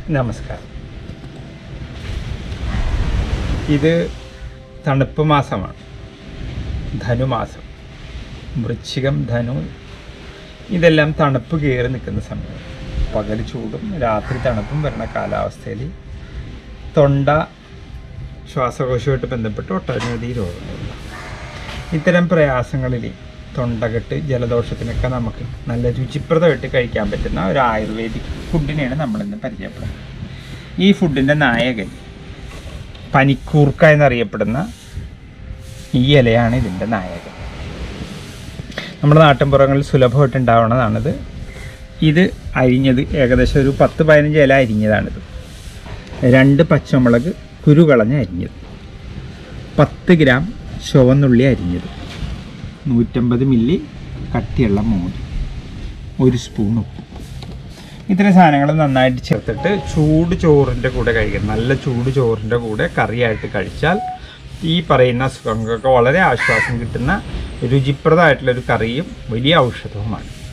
നമസ്കാരം ഇത് തണുപ്പ് മാസമാണ് ധനുമാസം വൃശ്ചികം ധനു ഇതെല്ലാം തണുപ്പ് കയറി നിൽക്കുന്ന സമയം പകൽ ചൂടും രാത്രി തണുപ്പും വരുന്ന കാലാവസ്ഥയിൽ തൊണ്ട ശ്വാസകോശവുമായിട്ട് ബന്ധപ്പെട്ട് ഒട്ടനവധി രോഗങ്ങളുണ്ട് ഇത്തരം പ്രയാസങ്ങളിൽ തൊണ്ടകെട്ട് ജലദോഷത്തിനൊക്കെ നമുക്ക് നല്ല രുചിപ്രദമായിട്ട് കഴിക്കാൻ പറ്റുന്ന ഒരു ആയുർവേദിക് ഫുഡിനെയാണ് നമ്മളിന്ന് പരിചയപ്പെടുന്നത് ഈ ഫുഡിൻ്റെ നായകൻ പനിക്കൂർക്ക എന്നറിയപ്പെടുന്ന ഈ ഇലയാണ് ഇതിൻ്റെ നായകൻ നമ്മുടെ നാട്ടിൻപുറങ്ങളിൽ സുലഭമായിട്ട് ഉണ്ടാവുന്നതാണിത് ഇത് അരിഞ്ഞത് ഏകദേശം ഒരു പത്ത് പതിനഞ്ച് ഇല അരിഞ്ഞതാണിത് രണ്ട് പച്ചമുളക് കുരുകളഞ്ഞ് അരിഞ്ഞത് പത്ത് ഗ്രാം ചുവന്നുള്ളി അരിഞ്ഞത് നൂറ്റമ്പത് മില്ലി കട്ടിയുള്ള മോര് ഒരു സ്പൂൺ ഉപ്പ് ഇത്തരം സാധനങ്ങൾ നന്നായിട്ട് ചേർത്തിട്ട് ചൂട് ചോറിൻ്റെ കൂടെ കഴിക്കണം നല്ല ചൂട് ചോറിൻ്റെ കൂടെ കറിയായിട്ട് കഴിച്ചാൽ ഈ പറയുന്ന അസുഖങ്ങൾക്കൊക്കെ വളരെ ആശ്വാസം കിട്ടുന്ന രുചിപ്രദമായിട്ടുള്ളൊരു കറിയും വലിയ ഔഷധവുമാണ്